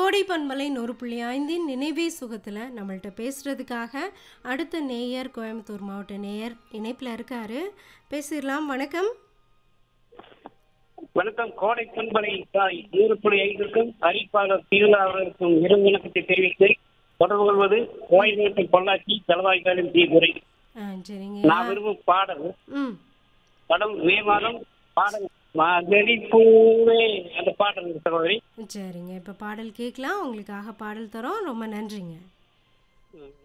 கோடை பண்பலை நூறு புள்ளி ஐந்தின் நினைவே சுகத்தில் நம்மள்ட்ட பேசுகிறதுக்காக அடுத்த நேயர் கோயம்புத்தூர் மாவட்ட நேயர் இணைப்பில் இருக்காரு பேசிடலாம் வணக்கம் வணக்கம் கோடை பண்பலை தாய் நூறு புள்ளி ஐந்திற்கும் அறிவிப்பாளர் திருவிழா அவர்களுக்கும் இரு வணக்கத்தை தெரிவித்து தொடர்பு கொள்வது கோயம்பேட்டை பொள்ளாச்சி செலவாய்க்காலின் தீதுரை ஆ சரிங்க நான் விரும்பும் பாடல் ம் படம் மே மாதம் பாடல் மாதரி பூவே அந்த பாடல் இருக்கு சகோதரி சரிங்க இப்போ பாடல் கேட்கலாம் உங்களுக்காக பாடல் தரோம் ரொம்ப நன்றிங்க ம்.